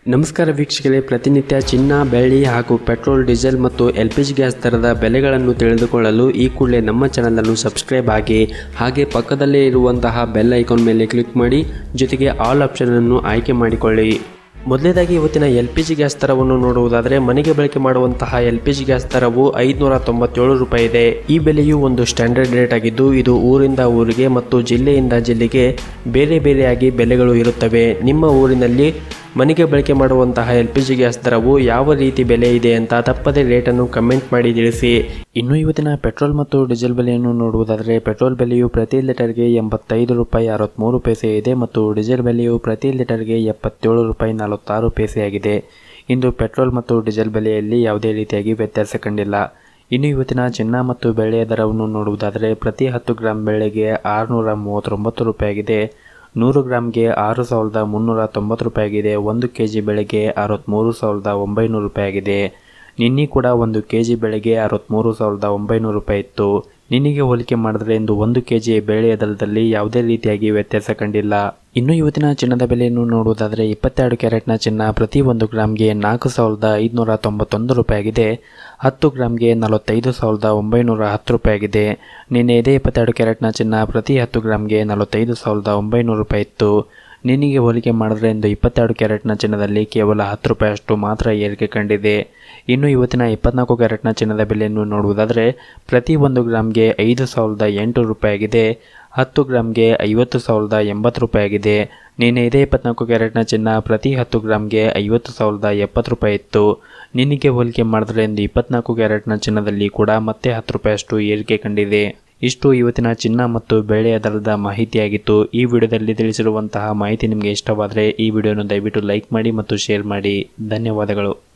ನಮಸ್ಕಾರ ವೀಕ್ಷಕರೇ ಪ್ರತಿನಿತ್ಯ ಚಿನ್ನ ಬೆಳ್ಳಿ ಹಾಗೂ ಪೆಟ್ರೋಲ್ ಡೀಸೆಲ್ ಮತ್ತು ಎಲ್ ಪಿ ಜಿ ಗ್ಯಾಸ್ ದರದ ಬೆಲೆಗಳನ್ನು ತಿಳಿದುಕೊಳ್ಳಲು ಈ ಕೂಡಲೇ ನಮ್ಮ ಚಾನಲನ್ನು ಸಬ್ಸ್ಕ್ರೈಬ್ ಆಗಿ ಹಾಗೆ ಪಕ್ಕದಲ್ಲೇ ಇರುವಂತಹ ಬೆಲ್ ಐಕಾನ್ ಮೇಲೆ ಕ್ಲಿಕ್ ಮಾಡಿ ಜೊತೆಗೆ ಆಲ್ ಆಪ್ಷನನ್ನು ಆಯ್ಕೆ ಮಾಡಿಕೊಳ್ಳಿ ಮೊದಲನೇದಾಗಿ ಇವತ್ತಿನ ಎಲ್ ಪಿ ಜಿ ಗ್ಯಾಸ್ ದರವನ್ನು ನೋಡುವುದಾದರೆ ಮನೆಗೆ ಬಳಕೆ ಮಾಡುವಂತಹ ಎಲ್ ಪಿ ಜಿ ಗ್ಯಾಸ್ ದರವು ಐದುನೂರ ತೊಂಬತ್ತೇಳು ರೂಪಾಯಿ ಇದೆ ಈ ಬೆಲೆಯು ಒಂದು ಸ್ಟ್ಯಾಂಡರ್ಡ್ ರೇಟ್ ಆಗಿದ್ದು ಇದು ಊರಿಂದ ಊರಿಗೆ ಮತ್ತು ಜಿಲ್ಲೆಯಿಂದ ಜಿಲ್ಲೆಗೆ ಬೇರೆ ಬೇರೆಯಾಗಿ ಬೆಲೆಗಳು ಇರುತ್ತವೆ ನಿಮ್ಮ ಊರಿನಲ್ಲಿ ಮನೆಗೆ ಬಳಕೆ ಮಾಡುವಂತಹ ಎಲ್ ಪಿ ಜಿ ಗ್ಯಾಸ್ ದರವು ಯಾವ ರೀತಿ ಬೆಲೆ ಇದೆ ಅಂತ ತಪ್ಪದೆ ರೇಟನ್ನು ಕಮೆಂಟ್ ಮಾಡಿ ತಿಳಿಸಿ ಇನ್ನು ಇವತ್ತಿನ ಪೆಟ್ರೋಲ್ ಮತ್ತು ಡೀಸೆಲ್ ಬೆಲೆಯನ್ನು ನೋಡುವುದಾದರೆ ಪೆಟ್ರೋಲ್ ಬೆಲೆಯು ಪ್ರತಿ ಲೀಟರ್ಗೆ ಎಂಬತ್ತೈದು ರೂಪಾಯಿ ಅರವತ್ತ್ಮೂರು ಪೈಸೆ ಇದೆ ಮತ್ತು ಡೀಸೆಲ್ ಬೆಲೆಯು ಪ್ರತಿ ಲೀಟರ್ಗೆ ಎಪ್ಪತ್ತೇಳು ರೂಪಾಯಿ ನಲವತ್ತಾರು ಪೈಸೆಯಾಗಿದೆ ಇಂದು ಪೆಟ್ರೋಲ್ ಮತ್ತು ಡೀಸೆಲ್ ಬೆಲೆಯಲ್ಲಿ ಯಾವುದೇ ರೀತಿಯಾಗಿ ವ್ಯತ್ಯಾಸ ಕಂಡಿಲ್ಲ ಇನ್ನು ಇವತ್ತಿನ ಚಿನ್ನ ಮತ್ತು ಬೆಳ್ಳಿಯ ದರವನ್ನು ನೋಡುವುದಾದರೆ ಪ್ರತಿ ಹತ್ತು ಗ್ರಾಂ ಬೆಳ್ಳಿಗೆ ಆರುನೂರ ಮೂವತ್ತೊಂಬತ್ತು ರೂಪಾಯಿಯಾಗಿದೆ ನೂರು ಗ್ರಾಮ್ಗೆ ಆರು ಸಾವಿರದ ಮುನ್ನೂರ ತೊಂಬತ್ತು ರೂಪಾಯಿ ಆಗಿದೆ ಒಂದು ಕೆ ಜಿ ಬೆಳೆಗೆ ಅರವತ್ತ್ಮೂರು ಸಾವಿರದ ಒಂಬೈನೂರು ರೂಪಾಯಿ ಆಗಿದೆ ನಿನ್ನೆ ಕೂಡ ಒಂದು ಕೆ ಜಿ ಬೆಳೆಗೆ ಅರವತ್ತ್ಮೂರು ಸಾವಿರದ ಒಂಬೈನೂರು ರೂಪಾಯಿ ಇತ್ತು ನಿನ್ನೆಗೆ ಹೋಲಿಕೆ ಮಾಡಿದ್ರೆ ಇಂದು ಒಂದು ಕೆ ಜಿ ಬೆಳೆಯ ದರದಲ್ಲಿ ಯಾವುದೇ ರೀತಿಯಾಗಿ ವ್ಯತ್ಯಾಸ ಕಂಡಿಲ್ಲ ಇನ್ನು ಇವತ್ತಿನ ಚಿನ್ನದ ಬೆಲೆಯನ್ನು ನೋಡುವುದಾದರೆ ಇಪ್ಪತ್ತೆರಡು ಕ್ಯಾರೆಟ್ನ ಚಿನ್ನ ಪ್ರತಿ ಒಂದು ಗ್ರಾಮ್ಗೆ ನಾಲ್ಕು ಸಾವಿರದ ಐದುನೂರ ತೊಂಬತ್ತೊಂದು ರೂಪಾಯಿ ಆಗಿದೆ ಹತ್ತು ಗ್ರಾಮ್ಗೆ ನಲವತ್ತೈದು ಸಾವಿರದ ಒಂಬೈನೂರ ಹತ್ತು ರೂಪಾಯಿ ಆಗಿದೆ ನಿನ್ನೆ ಇದೇ ಇಪ್ಪತ್ತೆರಡು ಕ್ಯಾರೆಟ್ನ ಚಿನ್ನ ಪ್ರತಿ ಹತ್ತು ಗ್ರಾಮ್ಗೆ ನಲವತ್ತೈದು ಸಾವಿರದ ಒಂಬೈನೂರು ರೂಪಾಯಿ ಇತ್ತು ನಿನ್ನೆಗೆ ಹೋಲಿಕೆ ಮಾಡಿದ್ರೆ ಇಂದು ಇಪ್ಪತ್ತೆರಡು ಕ್ಯಾರೆಟ್ನ ಚಿನ್ನದಲ್ಲಿ ಕೇವಲ ಹತ್ತು ರೂಪಾಯಿಯಷ್ಟು ಮಾತ್ರ ಏರಿಕೆ ಕಂಡಿದೆ ಇನ್ನು ಇವತ್ತಿನ ಇಪ್ಪತ್ನಾಲ್ಕು ಕ್ಯಾರೆಟ್ನ ಚಿನ್ನದ ಬೆಲೆಯನ್ನು ನೋಡುವುದಾದರೆ ಪ್ರತಿ ಒಂದು ಗ್ರಾಮ್ಗೆ ಐದು ಸಾವಿರದ ಎಂಟು ರೂಪಾಯಿ ಆಗಿದೆ ಹತ್ತು ಗ್ರಾಮ್ಗೆ ಐವತ್ತು ಸಾವಿರದ ಎಂಬತ್ತು ರೂಪಾಯಿ ಆಗಿದೆ ನಿನ್ನೆ ಇದೇ ಇಪ್ಪತ್ನಾಲ್ಕು ಕ್ಯಾರೆಟ್ನ ಚಿನ್ನ ಪ್ರತಿ ಹತ್ತು ಗ್ರಾಮ್ಗೆ ಐವತ್ತು ಸಾವಿರದ ಎಪ್ಪತ್ತು ರೂಪಾಯಿ ಇತ್ತು ನಿನ್ನೆಗೆ ಹೋಲಿಕೆ ಮಾಡಿದ್ರೆ ಇಂದು ಇಪ್ಪತ್ನಾಲ್ಕು ಕ್ಯಾರೆಟ್ನ ಚಿನ್ನದಲ್ಲಿ ಕೂಡ ಮತ್ತೆ ಹತ್ತು ರೂಪಾಯಿಯಷ್ಟು ಏರಿಕೆ ಕಂಡಿದೆ ಇಷ್ಟು ಇವತ್ತಿನ ಚಿನ್ನ ಮತ್ತು ಬೆಳೆಯ ದರದ ಮಾಹಿತಿಯಾಗಿತ್ತು ಈ ವಿಡಿಯೋದಲ್ಲಿ ತಿಳಿಸಿರುವಂತಹ ಮಾಹಿತಿ ನಿಮಗೆ ಇಷ್ಟವಾದರೆ ಈ ವಿಡಿಯೋನ ದಯವಿಟ್ಟು ಲೈಕ್ ಮಾಡಿ ಮತ್ತು ಶೇರ್ ಮಾಡಿ ಧನ್ಯವಾದಗಳು